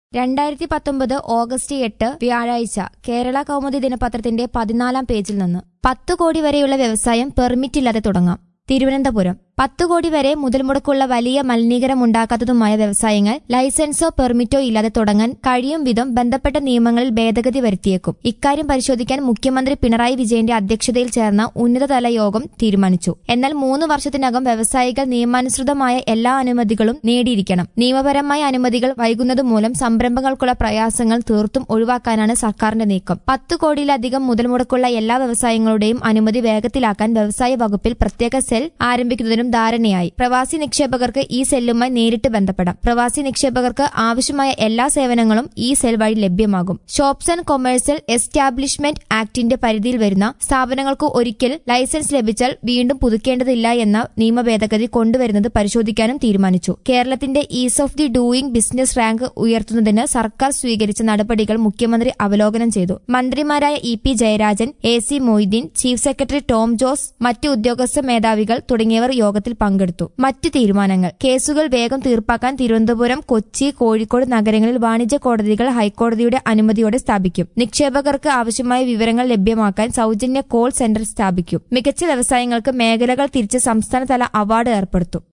രണ്ടായിരത്തി പത്തൊമ്പത് ഓഗസ്റ്റ് എട്ട് വ്യാഴാഴ്ച കേരള കൗമുദി ദിനപത്രത്തിന്റെ പതിനാലാം പേജിൽ നിന്ന് പത്ത് കോടി വരെയുള്ള വ്യവസായം പെർമിറ്റില്ലാതെ തുടങ്ങാം തിരുവനന്തപുരം പത്ത് കോടി വരെ മുതൽ മുടക്കുള്ള വലിയ മലിനീകരണം ഉണ്ടാക്കാത്തതുമായ വ്യവസായങ്ങൾ ലൈസൻസോ പെർമിറ്റോ ഇല്ലാതെ തുടങ്ങാൻ കഴിയും വിധം ബന്ധപ്പെട്ട നിയമങ്ങളിൽ ഭേദഗതി വരുത്തിയേക്കും ഇക്കാര്യം പരിശോധിക്കാൻ മുഖ്യമന്ത്രി പിണറായി വിജയന്റെ അധ്യക്ഷതയിൽ ചേർന്ന ഉന്നതതല യോഗം തീരുമാനിച്ചു എന്നാൽ മൂന്ന് വർഷത്തിനകം വ്യവസായികൾ നിയമാനുസൃതമായ എല്ലാ അനുമതികളും നേടിയിരിക്കണം നിയമപരമായ അനുമതികൾ വൈകുന്നത് മൂലം സംരംഭങ്ങൾക്കുള്ള പ്രയാസങ്ങൾ തീർത്തും ഒഴിവാക്കാനാണ് സർക്കാരിന്റെ നീക്കം പത്ത് കോടിയിലധികം മുതൽ മുടക്കുള്ള എല്ലാ വ്യവസായങ്ങളുടെയും അനുമതി വേഗത്തിലാക്കാൻ വ്യവസായ വകുപ്പിൽ പ്രത്യേക സെൽ ആരംഭിക്കുന്നതിനും ധാരണയായി പ്രവാസി നിക്ഷേപകർക്ക് ഈ സെല്ലുമായി നേരിട്ട് ബന്ധപ്പെടാം പ്രവാസി നിക്ഷേപകർക്ക് ആവശ്യമായ എല്ലാ സേവനങ്ങളും ഈ സെൽ വഴി ലഭ്യമാകും ഷോപ്സ് ആൻഡ് കൊമേഴ്സ്യൽ എസ്റ്റാബ്ലിഷ്മെന്റ് ആക്ടിന്റെ പരിധിയിൽ വരുന്ന സ്ഥാപനങ്ങൾക്ക് ഒരിക്കൽ ലൈസൻസ് ലഭിച്ചാൽ വീണ്ടും പുതുക്കേണ്ടതില്ല എന്ന നിയമ ഭേദഗതി കൊണ്ടുവരുന്നത് പരിശോധിക്കാനും തീരുമാനിച്ചു കേരളത്തിന്റെ ease of the doing business rank ഉയർത്തുന്നതിന് സർക്കാർ സ്വീകരിച്ച നടപടികൾ മുഖ്യമന്ത്രി അവലോകനം ചെയ്തു മന്ത്രിമാരായ E P Jayarajan A C Moideen chief secretary Tom Jose മറ്റ് ഉദ്യോഗസ്ഥ മേധാവികൾ തുടങ്ങിയവർ യോഗത്തിൽ പങ്കെടുത്തു മറ്റ് തീരുമാനങ്ങൾ കേസുകൾ വേഗം തീർപ്പാക്കാൻ തിരുവനന്തപുരം കൊച്ചി കോഴിക്കോട് നഗരങ്ങളിൽ വാണിജ്യ കോടതികൾ ഹൈക്കോടതിയുടെ അനുമതിയോടെ സ്ഥാപിക്കും നിക്ഷേപകർക്ക് ആവശ്യമായ വിവരങ്ങൾ ലഭ്യമാക്കാൻ സൌജന്യ കോൾ സെന്റർ സ്ഥാപിക്കും മികച്ച വ്യവസായങ്ങൾക്ക് മേഖലകൾ തിരിച്ച് സംസ്ഥാനതല അവാർഡ് ഏർപ്പെടുത്തും